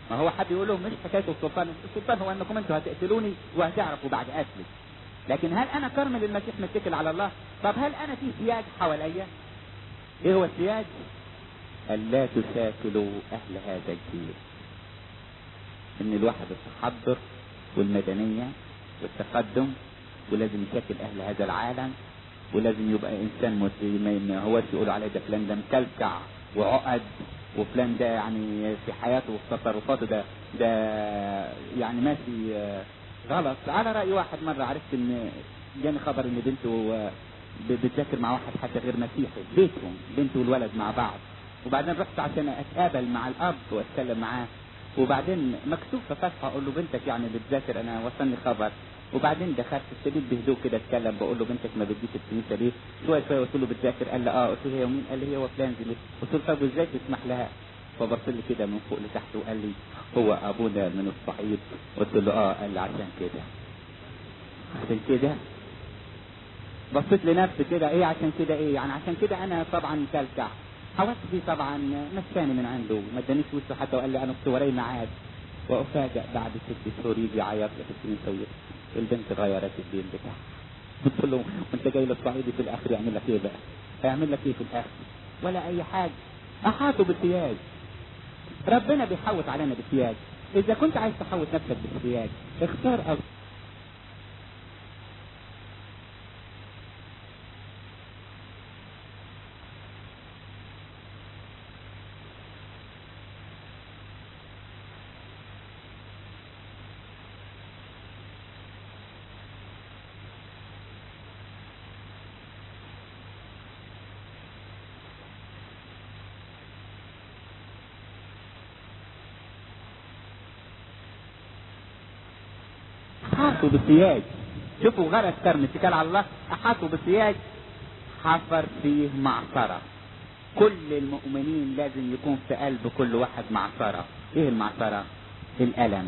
Speaker 1: ما هو حد يقول لهم مش حكايه السلطان السلطان هو انكم انتوا هتقتلوني وهتعرفوا بعد قتلي لكن هل انا كرم للمسيح متكل على الله طب هل انا في سياج حواليا ايه هو السياج الا تشاكلوا اهل هذا الجيل ان الواحد التحضر والمدنيه والتقدم ولازم يشكل اهل هذا العالم ولازم يبقى انسان مت- ما هوش يقولوا عليه ده فلان ده مكلكع وعقد وفلان ده يعني في حياته وفي تصرفاته ده ده يعني ماشي آه، غلط على راي واحد مره عرفت ان جاني خبر ان بنته آه، ب- بتذاكر مع واحد حتى غير مسيحي بيتهم بنته والولد مع بعض وبعدين رحت عشان اتقابل مع الاب واتكلم معاه وبعدين مكتوب في صفحه اقول له بنتك يعني بتذاكر انا وصلني خبر وبعدين دخلت ابتديت بهدوء كده اتكلم بقول له بنتك ما بتجيش الكنيسه ليه؟ شويه شويه قلت له بتذاكر قال لي اه قلت له هي مين؟ قال لي هي وفلان دي ليه؟ قلت له طب ازاي تسمح لها؟ فبص لي كده من فوق لتحت وقال لي هو ابونا من الصعيد قلت له اه قال لي عشان كده عشان كده بصيت لنفسي كده ايه عشان كده ايه يعني عشان كده انا طبعا مكلكع حاولت فيه طبعا مساني من عنده ما ادانيش وشه حتى وقال لي انا كنت وراي ميعاد وافاجئ بعد ست شهور يجي يعيط لي في الكنيسه ويقول البنت غيرت الدين بتاعها قلت له وانت جاي للصعيدي في الاخر يعمل لك ايه بقى؟ هيعمل لك ايه في الاخر؟ ولا اي حاجه احاطوا بالسياج ربنا بيحوط علينا بالسياج اذا كنت عايز تحوط نفسك بالسياج اختار أو احاطوا بالسياج شوفوا غرس كرم اتكال على الله احاطوا بالسياج حفر فيه معصرة كل المؤمنين لازم يكون في قلب كل واحد معصرة ايه المعصرة الالم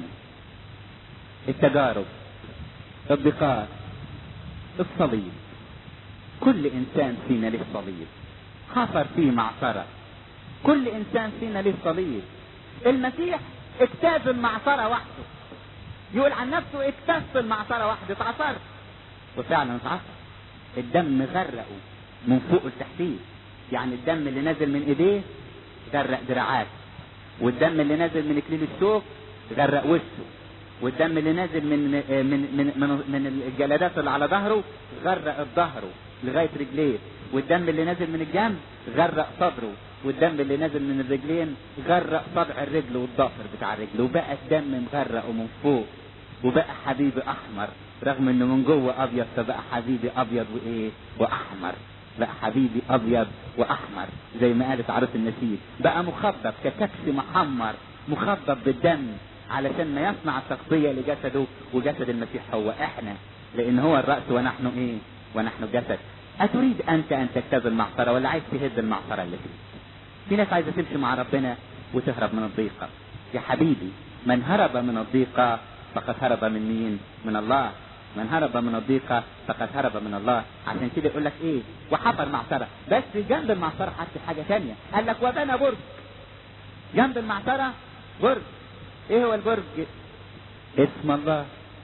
Speaker 1: التجارب الضيقات الصليب كل انسان فينا له صليب حفر فيه معصرة كل انسان فينا له صليب المسيح اجتاز المعصرة وحده يقول عن نفسه اكتشف المعصرة واحدة اتعصر وفعلا اتعصر الدم غرقه من فوق لتحتيه يعني الدم اللي نازل من ايديه غرق دراعاته والدم اللي نازل من اكليل الشوك غرق وشه والدم اللي نازل من من من من, من الجلدات اللي على ظهره غرق ظهره لغايه رجليه والدم اللي نازل من الجنب غرق صدره والدم اللي نازل من الرجلين غرق صدع الرجل والضفر بتاع الرجل وبقى الدم مغرقه من فوق وبقى حبيبي احمر رغم انه من جوه ابيض فبقى حبيبي ابيض وايه واحمر بقى حبيبي ابيض واحمر زي ما قالت عروس النسيج بقى مخضب ككبش محمر مخضب بالدم علشان ما يصنع التغطية لجسده وجسد المسيح هو احنا لان هو الرأس ونحن ايه ونحن الجسد اتريد انت ان تجتاز المعصرة ولا عايز تهد المعصرة اللي فيك في ناس عايزة تمشي مع ربنا وتهرب من الضيقة يا حبيبي من هرب من الضيقة فقد هرب من مين من الله من هرب من الضيقة فقد هرب من الله عشان كده يقول لك ايه وحفر معصرة بس جنب المعصرة حتى حاجة تانية قال لك وبنى برج جنب المعصرة برج ايه هو البرج اسم الله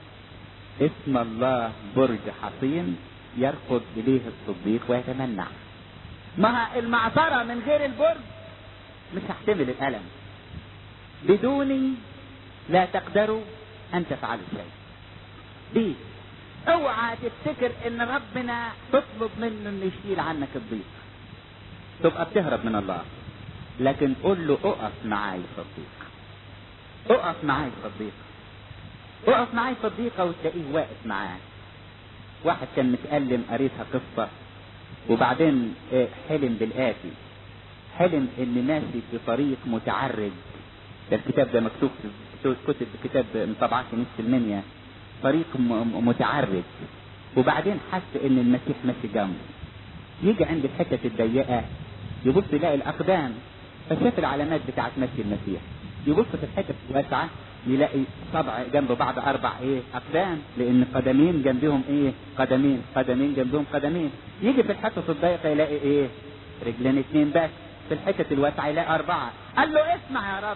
Speaker 1: اسم الله برج حصين يركض اليه الصديق ويتمنع ما المعصرة من غير البرج مش هحتمل الألم بدوني لا تقدروا أن تفعلوا شيء دي اوعى تفتكر ان ربنا تطلب منه انه يشيل عنك الضيق تبقى بتهرب من الله لكن قول له اقف معاي في الضيق اقف معاي في الضيق اقف معاي في الضيقه وتلاقيه واقف معاه واحد كان متألم قريتها قصة وبعدين حلم بالآتي حلم ان ماشي في طريق متعرج ده الكتاب ده مكتوب في كتب كتاب من طبعات كنيسة المنيا طريق متعرج وبعدين حس ان المسيح ماشي جنبه يجي عند الحتة الضيقة يبص يلاقي الأقدام فشاف العلامات بتاعت مشي المسيح يبص في الحتة الواسعة يلاقي صبع جنب بعض أربع إيه أقدام لأن قدمين جنبهم إيه قدمين قدمين جنبهم قدمين يجي في الحتة الضيقة يلاقي إيه رجلين اتنين بس في الحتة الواسعة يلاقي أربعة قال له اسمع يا رب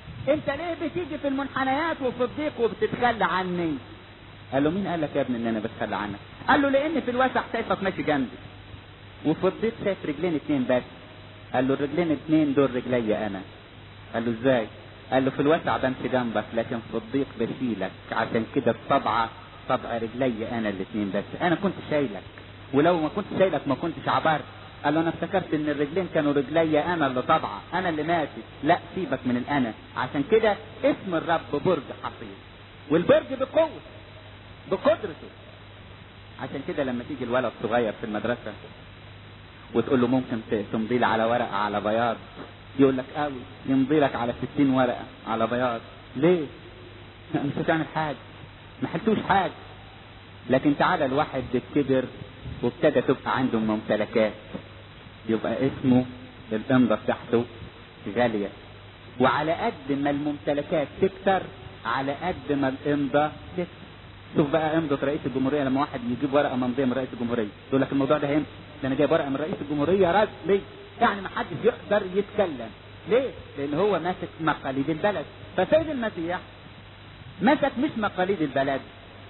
Speaker 1: انت ليه بتيجي في المنحنيات وفي الضيق وبتتخلى عني قال له مين قال لك يا ابني ان انا بتخلى عنك قال له لان في الوسع شايفك ماشي جنبي وفي الضيق شايف رجلين اتنين بس قال له الرجلين اتنين دول رجلي انا قال له ازاي قال له في الوسع بمشي جنبك لكن في الضيق بشيلك عشان كده الطبعة طبع رجلي انا الاتنين بس انا كنت شايلك ولو ما كنت شايلك ما كنتش عبرت قال له انا افتكرت ان الرجلين كانوا رجلي انا اللي طبعة انا اللي ماشي لا سيبك من الانا عشان كده اسم الرب برج حصين والبرج بقوة بقدرته عشان كده لما تيجي الولد صغير في المدرسة وتقول له ممكن تمضي لي على ورقة على بياض يقول لك قوي يمضي لك على 60 ورقة على بياض ليه؟ مش هتعمل حاجة ما حلتوش حاجة لكن تعالى الواحد كبر وابتدى تبقى عنده ممتلكات يبقى اسمه الامضة بتاعته غالية وعلى قد ما الممتلكات تكتر على قد ما الامضة تكتر شوف بقى امضة رئيس الجمهورية لما واحد يجيب ورقة ممضية من رئيس الجمهورية يقول لك الموضوع ده هيمشي ده انا جايب ورقة من رئيس الجمهورية رسمي يعني ما حدش يقدر يتكلم ليه؟ لان هو ماسك مقاليد البلد فسيد المسيح مسك مش مقاليد البلد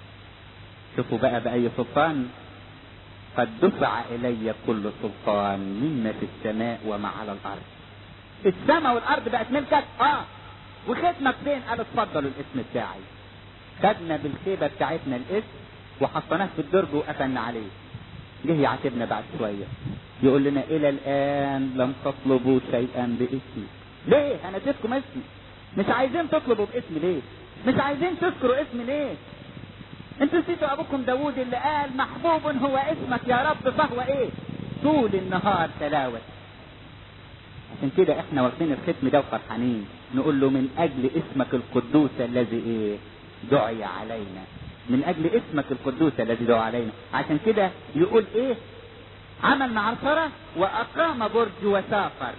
Speaker 1: شوفوا بقى بأي سلطان قد دفع إلي كل سلطان مما في السماء وما على الأرض السماء والأرض بقت ملكك اه وختمك فين قال اتفضلوا الاسم بتاعي خدنا بالخيبة بتاعتنا الاسم وحطيناه في الدرج وقفلنا عليه جه يعاتبنا بعد شوية يقول لنا إلى الآن لم تطلبوا شيئا باسمي ليه أنا اديتكم اسمي مش عايزين تطلبوا باسمي ليه مش عايزين تذكروا اسمي ليه انتوا نسيتوا ابوكم داوود اللي قال محبوب هو اسمك يا رب فهو ايه طول النهار تلاوة عشان كده احنا واخدين الختم ده وفرحانين نقول له من اجل اسمك القدوس الذي ايه دعي علينا من اجل اسمك القدوس الذي دعي علينا عشان كده يقول ايه عمل معصرة واقام برج وسافر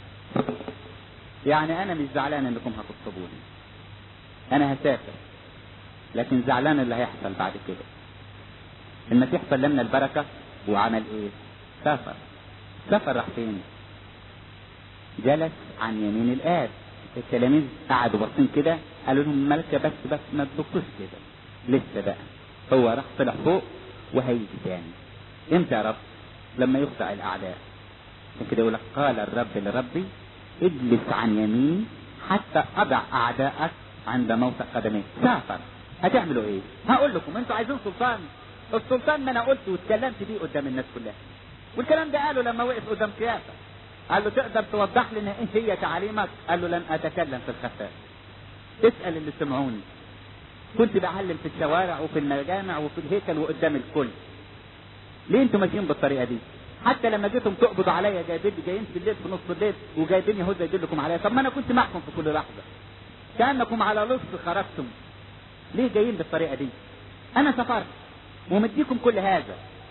Speaker 1: يعني انا مش زعلان انكم هتطلبوني انا هسافر لكن زعلان اللي هيحصل بعد كده المسيح سلمنا البركة وعمل ايه سافر سافر راح فين جلس عن يمين الآب التلاميذ قعدوا باصين كده قالوا لهم ملكة بس بس ما تبصوش كده لسه بقى هو راح طلع فوق وهيجي تاني امتى يا رب لما يخضع الاعداء عشان كده يقول لك قال الرب لربي اجلس عن يميني حتى اضع اعداءك عند موت قدميك سافر هتعملوا ايه هقول لكم انتوا عايزين سلطان السلطان ما انا قلت واتكلمت بيه قدام الناس كلها والكلام ده قاله لما وقف قدام قيافه قال له تقدر توضح لنا ايه هي تعاليمك قال له لن اتكلم في الخفاء اسال اللي سمعوني كنت بعلم في الشوارع وفي المجامع وفي الهيكل وقدام الكل ليه انتوا ماشيين بالطريقه دي حتى لما جيتم تقبضوا عليا جايبين جايين في الليل في نص الليل وجايبين يهوذا يدلكم عليا طب ما انا كنت معكم في كل لحظه كانكم على لص خرجتم ليه جايين بالطريقه دي انا سافرت ومديكم كل هذا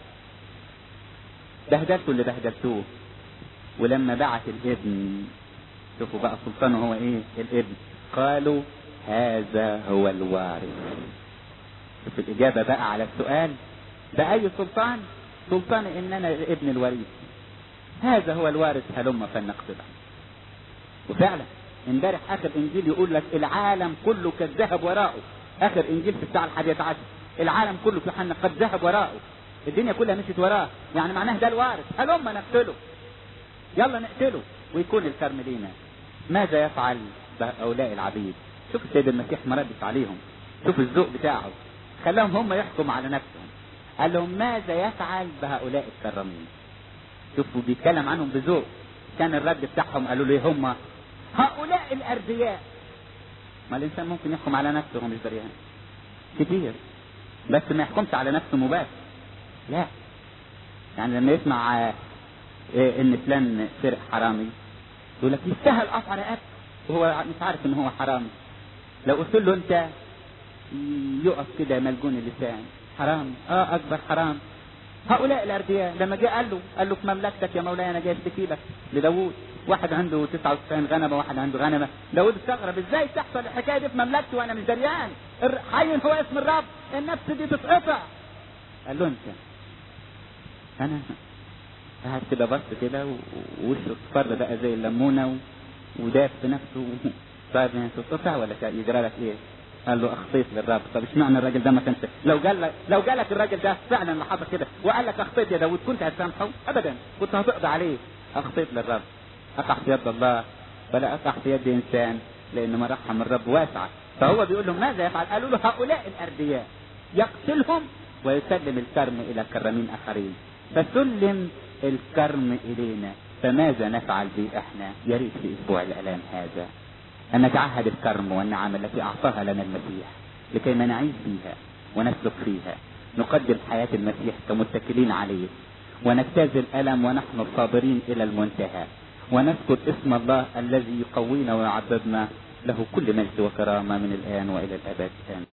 Speaker 1: بهدلتوا اللي بهدلتوه ولما بعت الابن شوفوا بقى سلطانه هو ايه الابن قالوا هذا هو الوارث شوف الاجابه بقى على السؤال باي سلطان سلطان ان انا ابن الوريث هذا هو الوارث هلم فلنقتله وفعلا امبارح اخر انجيل يقول لك العالم كله قد ذهب وراءه اخر انجيل في الساعه الحادية عشر العالم كله في حنا قد ذهب وراءه الدنيا كلها مشيت وراه يعني معناه ده الوارث هلم نقتله يلا نقتله ويكون الكرم لينا ماذا يفعل هؤلاء العبيد شوف السيد المسيح ما ردش عليهم شوف الذوق بتاعه خلاهم هم يحكموا على نفسهم قال لهم ماذا يفعل بهؤلاء الكرامين شوفوا بيتكلم عنهم بذوق كان الرد بتاعهم قالوا له هم هؤلاء الاردياء ما الانسان ممكن يحكم على نفسه وهو مش دريان كتير بس ما يحكمش على نفسه مباشر لا يعني لما يسمع إيه ان فلان سرق حرامي يقول لك يستاهل قطع رقبته وهو مش عارف ان هو حرامي لو قلت له انت يقف كده ملجون اللسان حرام اه اكبر حرام هؤلاء الاردياء لما جه قال له قال له في مملكتك يا مولاي انا جاي اشتكي لك لداوود واحد عنده 99 غنمه واحد عنده غنمه داوود استغرب ازاي تحصل الحكايه دي في مملكتي وانا مش دريان حي هو اسم الرب النفس دي تتقطع قال له انت انا قاعد كده بص كده ووشه اصفر بقى زي الليمونه وداف في نفسه طيب تتقطع ولا يجرى لك ايه؟ قال له اخطيت للرب طب اشمعنى الراجل ده ما كانش لو قال لك لو جالك الراجل ده فعلا اللي حصل كده وقال لك اخطيت يا داود كنت هتسامحه ابدا كنت هتقضي عليه اخطيت للرب اقع في يد الله ولا اقع في يد انسان لان مراحم الرب واسعه فهو بيقول لهم ماذا يفعل؟ قالوا له هؤلاء الاردياء يقتلهم ويسلم الكرم الى كرمين اخرين فسلم الكرم الينا فماذا نفعل به احنا يا ريت في اسبوع الالام هذا ان نتعهد الكرم والنعم التي اعطاها لنا المسيح لكي ما نعيش فيها ونسلك فيها نقدم حياه المسيح كمتكلين عليه ونجتاز الالم ونحن صابرين الى المنتهى ونذكر اسم الله الذي يقوينا ويعضدنا له كل مجد وكرامه من الان والى الابد امين